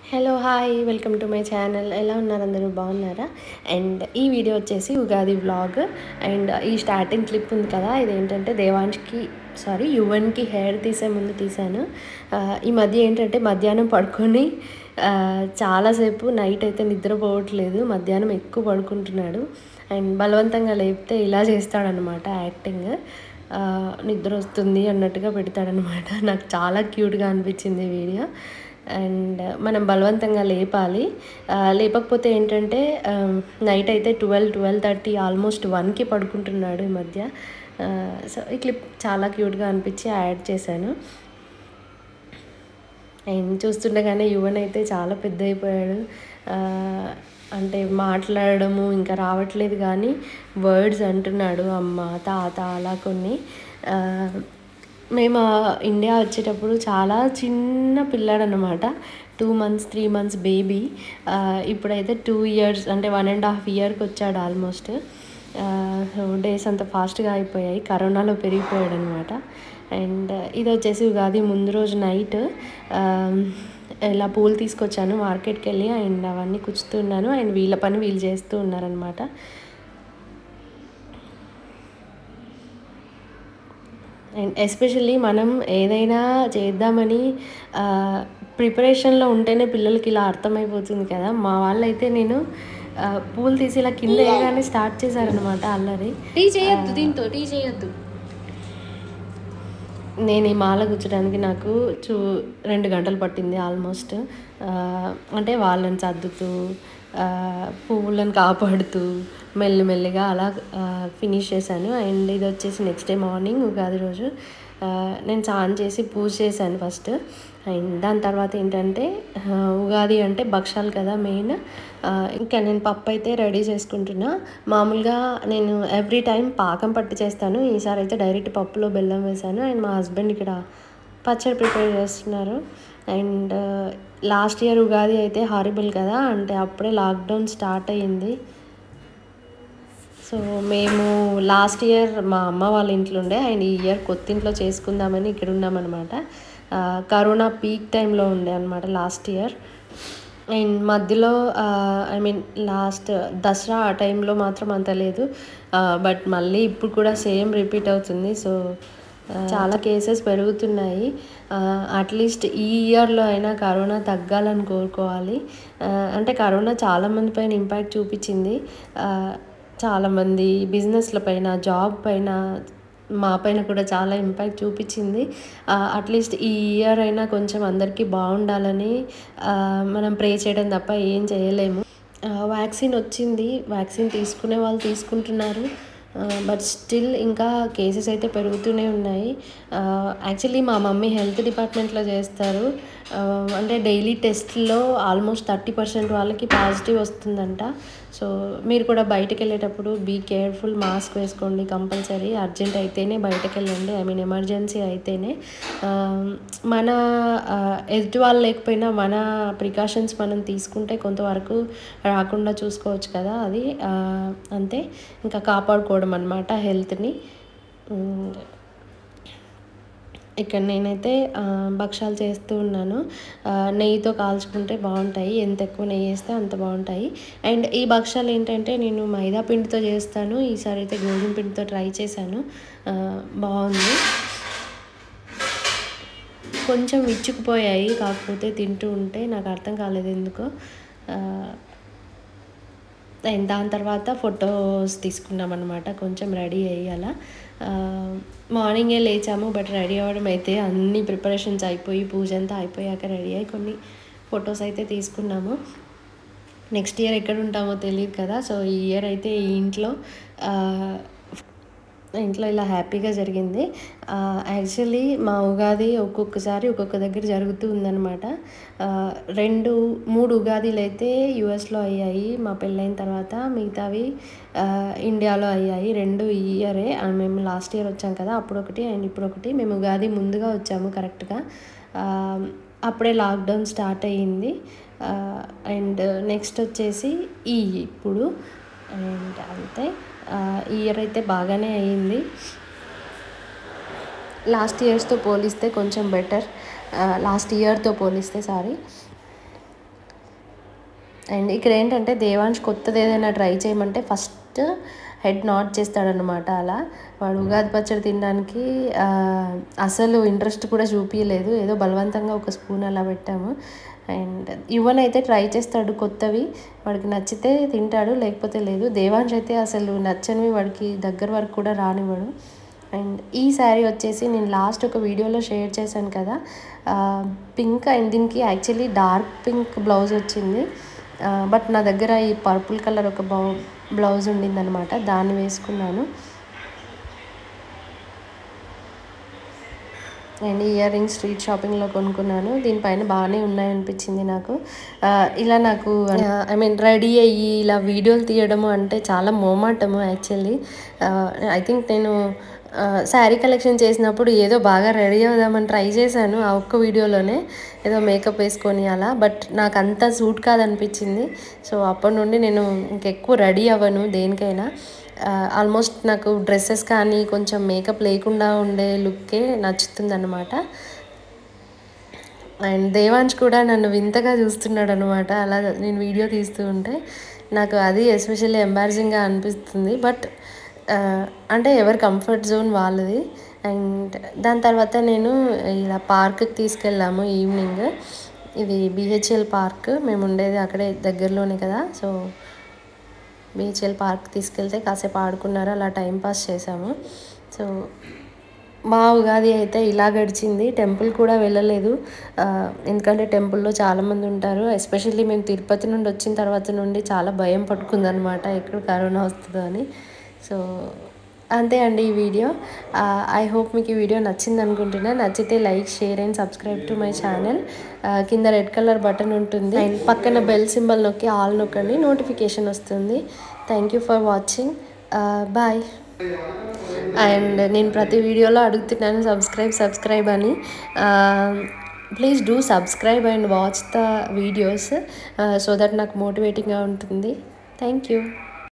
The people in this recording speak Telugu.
hello hi welcome to my channel ఎలా ఉన్నారు అందరూ బాగున్నారా అండ్ ఈ వీడియో వచ్చేసి ఉగాది వ్లాగ్ అండ్ ఈ స్టార్టింగ్ క్లిప్ ఉంది కదా ఇదేంటంటే దేవాంష్కి సారీ యువన్కి హెయిర్ తీసే ముందు తీశాను ఆ, ఈ మధ్య ఏంటంటే మధ్యాహ్నం పడుకొని ఆ, చాలాసేపు నైట్ అయితే నిద్రపోవట్లేదు మధ్యాహ్నం ఎక్కువ పడుకుంటున్నాడు అండ్ బలవంతంగా లేపితే ఇలా చేస్తాడనమాట యాక్టింగ్ ఆ, నిద్ర వస్తుంది అన్నట్టుగా పెడతాడనమాట నాకు చాలా క్యూట్గా అనిపించింది ఈ వీడియో అండ్ మనం బలవంతంగా లేపాలి ఆ, లేపకపోతే ఏంటంటే నైట్ అయితే ట్వెల్వ్ ట్వెల్వ్ థర్టీ ఆల్మోస్ట్ వన్కి పడుకుంటున్నాడు ఈ మధ్య ఆ, సో ఈ క్లిప్ చాలా క్యూట్గా అనిపించి యాడ్ చేశాను అండ్ చూస్తుండగానే యువన్ అయితే చాలా పెద్ద అయిపోయాడు ఆ, అంటే మాట్లాడడము ఇంకా రావట్లేదు కానీ వర్డ్స్ అంటున్నాడు అమ్మ తాత అలా కొన్ని ఆ, మేము ఆ ఇండియా వచ్చేటప్పుడు చాలా చిన్న పిల్లాడు అనమాట two months three months baby ఇప్పుడైతే టూ ఇయర్స్ అంటే వన్ అండ్ హాఫ్ ఇయర్కి వచ్చాడు ఆల్మోస్ట్ డేస్ అంత ఫాస్ట్గా అయిపోయాయి కరోనాలో పెరిగిపోయాడు అనమాట అండ్ ఇది వచ్చేసి ఉగాది ముందు రోజు నైట్ ఇలా పూలు తీసుకొచ్చాను మార్కెట్కి వెళ్ళి అండ్ అవన్నీ కుచ్చుతున్నాను అండ్ వీళ్ళ పని వీళ్ళు చేస్తూ ఉన్నారనమాట అండ్ ఎస్పెషల్లీ మనం ఏదైనా చేద్దామని ప్రిపరేషన్లో ఉంటేనే పిల్లలకి ఇలా అర్థమైపోతుంది కదా మా వాళ్ళైతే నేను ఆ, పూలు తీసి ఇలా కింద వేయగానే స్టార్ట్ చేశారనమాట అల్లరి టీ చేయొద్దు దీంతో టీ చేయొద్దు నేను ఈ మాల గుచ్చడానికి నాకు చూ రెండు గంటలు పట్టింది ఆల్మోస్ట్ ఆ, అంటే వాళ్ళని సర్దుతూ ఆ, పువ్వులను కాపాడుతూ మెల్లిమెల్లిగా అలా ఫినిష్ చేశాను అండ్ ఇది వచ్చేసి నెక్స్ట్ డే మార్నింగ్ ఉగాది రోజు ఆ, నేను స్నానం చేసి పూజ చేశాను ఫస్ట్ అండ్ దాని తర్వాత ఏంటంటే ఆ, ఉగాది అంటే భక్షాలు కదా మెయిన్ ఇంకా నేను పప్పు అయితే రెడీ చేసుకుంటున్నా మామూలుగా నేను ఎవ్రీ టైం పాకం పట్టి చేస్తాను ఈసారి అయితే డైరెక్ట్ పప్పులో బెల్లం వేశాను అండ్ మా హస్బెండ్ ఇక్కడ పచ్చడి ప్రిపేర్ చేస్తున్నారు అండ్ లాస్ట్ ఇయర్ ఉగాది అయితే హారిబుల్ కదా అంటే అప్పుడే లాక్డౌన్ స్టార్ట్ అయ్యింది సో మేము లాస్ట్ ఇయర్ మా అమ్మ వాళ్ళ ఇంట్లో ఉండే అండ్ ఈ ఇయర్ కొత్త ఇంట్లో చేసుకుందామని ఇక్కడ ఉన్నామన్నమాట ఆ, కరోనా పీక్ టైంలో ఉండే అనమాట లాస్ట్ ఇయర్ అండ్ మధ్యలో ఐ మీన్ లాస్ట్ దసరా ఆ టైంలో మాత్రం అంత లేదు బట్ మళ్ళీ ఇప్పుడు కూడా సేమ్ రిపీట్ అవుతుంది సో చాలా కేసెస్ పెరుగుతున్నాయి అట్లీస్ట్ ఈ ఇయర్లో అయినా కరోనా తగ్గాలని కోరుకోవాలి ఆ, అంటే కరోనా చాలామంది పైన ఇంపాక్ట్ చూపించింది ఆ, చాలామంది బిజినెస్ల పైన జాబ్ పైన మా పైన కూడా చాలా ఇంపాక్ట్ చూపించింది అట్లీస్ట్ ఈ ఇయర్ అయినా కొంచెం అందరికీ బాగుండాలని ఆ, మనం ప్రే చేయడం తప్ప ఏం చేయలేము వ్యాక్సిన్ వచ్చింది వ్యాక్సిన్ తీసుకునే వాళ్ళు తీసుకుంటున్నారు బట్ స్టిల్ ఇంకా కేసెస్ అయితే పెరుగుతూనే ఉన్నాయి యాక్చువల్లీ మా మమ్మీ హెల్త్ డిపార్ట్మెంట్లో చేస్తారు ఆ, అంటే డైలీ టెస్ట్లో ఆల్మోస్ట్ థర్టీ పర్సెంట్ వాళ్ళకి పాజిటివ్ వస్తుందంట సో మీరు కూడా బయటకు వెళ్ళేటప్పుడు బీ కేర్ఫుల్ మాస్క్ వేసుకోండి కంపల్సరీ అర్జెంట్ అయితేనే బయటకు వెళ్ళండి ఐ మీన్ ఎమర్జెన్సీ అయితేనే ఆ, మన ఆ, ఎదుటి వాళ్ళు లేకపోయినా మన ప్రికాషన్స్ మనం తీసుకుంటే కొంతవరకు రాకుండా చూసుకోవచ్చు కదా అది ఆ, అంతే ఇంకా కాపాడుకోవడం అనమాట హెల్త్ని ఇక్కడ నేనైతే ఆ, భక్షాలు చేస్తూ ఉన్నాను ఆ, నెయ్యితో కాల్చుకుంటే బాగుంటాయి ఎంత ఎక్కువ నెయ్యి వేస్తే అంత బాగుంటాయి అండ్ ఈ భక్షాలు ఏంటంటే నేను మైదా పిండితో చేస్తాను ఈసారి అయితే గోధుమ పిండితో ట్రై చేశాను ఆ, బాగుంది కొంచెం విచ్చుకుపోయాయి కాకపోతే తింటూ ఉంటే నాకు అర్థం కాలేదు ఎందుకో ఆ, అండ్ దాని తర్వాత ఫొటోస్ తీసుకున్నాం అనమాట కొంచెం రెడీ అయ్యాల మార్నింగే లేచాము బట్ రెడీ అవ్వడం అయితే అన్ని ప్రిపరేషన్స్ అయిపోయి పూజ అంతా అయిపోయాక రెడీ అయ్యి కొన్ని ఫొటోస్ అయితే తీసుకున్నాము నెక్స్ట్ ఇయర్ ఎక్కడ ఉంటామో తెలియదు కదా సో ఈ ఇయర్ అయితే ఈ ఇంట్లో ఆ, ఇంట్లో ఇలా హ్యాపీగా జరిగింది యాక్చువల్లీ మా ఉగాది ఒక్కొక్కసారి ఒక్కొక్క దగ్గర జరుగుతూ ఉందన్నమాట ఆ, రెండు మూడు ఉగాదిలు అయితే యుఎస్లో అయ్యాయి మా పెళ్ళైన తర్వాత మిగతావి ఆ, ఇండియాలో అయ్యాయి రెండు ఈ ఇయరే ఆ, మేము లాస్ట్ ఇయర్ వచ్చాం కదా అప్పుడు ఒకటి అండ్ ఇప్పుడు ఒకటి మేము ఉగాది ముందుగా వచ్చాము కరెక్ట్గా ఆ, అప్పుడే లాక్డౌన్ స్టార్ట్ అయ్యింది అండ్ నెక్స్ట్ వచ్చేసి ఈ ఇప్పుడు అండ్ అంతే ఆ, ఈ ఇయర్ అయితే బాగానే అయ్యింది లాస్ట్ ఇయర్స్తో పోలిస్తే కొంచెం బెటర్ లాస్ట్ ఇయర్తో పోలిస్తే సారీ అండ్ ఇక్కడ ఏంటంటే దేవాంశ్ కొత్తది ఏదైనా ట్రై చేయమంటే ఫస్ట్ హెడ్ నాట్ చేస్తాడనమాట అలా వాడు ఉగాది పచ్చడి తినడానికి ఆ, అసలు ఇంట్రెస్ట్ కూడా చూపించలేదు ఏదో బలవంతంగా ఒక స్పూన్ అలా పెట్టాము అండ్ యువన్ అయితే ట్రై చేస్తాడు కొత్తవి వాడికి నచ్చితే తింటాడు లేకపోతే లేదు దేవాంశ్ అయితే అసలు నచ్చనివి వాడికి దగ్గర వరకు కూడా రానివ్వడు అండ్ ఈ శారీ వచ్చేసి నేను లాస్ట్ ఒక వీడియోలో షేర్ చేశాను కదా పింక్ అండ్ దీనికి యాక్చువల్లీ డార్క్ పింక్ బ్లౌజ్ వచ్చింది బట్ నా దగ్గర ఈ పర్పుల్ కలర్ ఒక బౌ బ్లౌజ్ ఉండిందనమాట దాన్ని వేసుకున్నాను అండ్ ఇయర్ రింగ్స్ స్ట్రీట్ షాపింగ్లో కొనుక్కున్నాను దీనిపైన బాగానే ఉన్నాయనిపించింది నాకు ఆ, ఇలా నాకు ఐ మీన్ రెడీ అయ్యి ఇలా వీడియోలు తీయడము అంటే చాలా మోమాటము యాక్చువల్లీ ఐ థింక్ నేను శారీ కలెక్షన్ చేసినప్పుడు ఏదో బాగా రెడీ అవుదామని ట్రై చేశాను ఆ ఒక్క వీడియోలోనే ఏదో మేకప్ వేసుకొని అలా బట్ నాకు అంత సూట్ కాదనిపించింది సో అప్పటి నుండి నేను ఇంకెక్కువ రెడీ అవ్వను దేనికైనా ఆల్మోస్ట్ నాకు డ్రెస్సెస్ కానీ కొంచెం మేకప్ లేకుండా ఉండే లుక్కే నచ్చుతుందన్నమాట అండ్ దేవాంశ్ కూడా నన్ను వింతగా చూస్తున్నాడు అనమాట అలా నేను వీడియో తీస్తూ ఉంటే నాకు అది ఎస్పెషల్లీ ఎంబారసింగ్గా అనిపిస్తుంది బట్ అంటే ఎవరి కంఫర్ట్ జోన్ వాళ్ళది అండ్ దాని తర్వాత నేను ఇలా పార్క్కి తీసుకెళ్ళాము ఈవినింగ్ ఇది బిహెచ్ఎల్ పార్క్ మేము ఉండేది అక్కడే దగ్గరలోనే కదా సో బీహెచ్ఎల్ పార్క్ తీసుకెళ్తే కాసేపు ఆడుకున్నారు అలా టైం పాస్ చేసాము సో మా ఉగాది అయితే ఇలా గడిచింది టెంపుల్ కూడా వెళ్ళలేదు ఆ, ఎందుకంటే టెంపుల్లో చాలామంది ఉంటారు ఎస్పెషల్లీ మేము తిరుపతి నుండి వచ్చిన తర్వాత నుండి చాలా భయం పట్టుకుందనమాట ఎక్కడ కరోనా వస్తుందో అని సో అంతే అండి ఈ వీడియో ఐ హోప్ మీకు ఈ వీడియో నచ్చింది అనుకుంటున్నా నచ్చితే like share and subscribe to my channel కింద రెడ్ కలర్ బటన్ ఉంటుంది అండ్ పక్కన బెల్ సింబల్ నొక్కి ఆల్ నొక్కండి నోటిఫికేషన్ వస్తుంది thank you for watching bye and నేను ప్రతి వీడియోలో అడుగుతున్నాను సబ్స్క్రైబ్ సబ్స్క్రైబ్ అని please do subscribe and watch the videos so that నాకు మోటివేటింగ్గా ఉంటుంది థ్యాంక్ యూ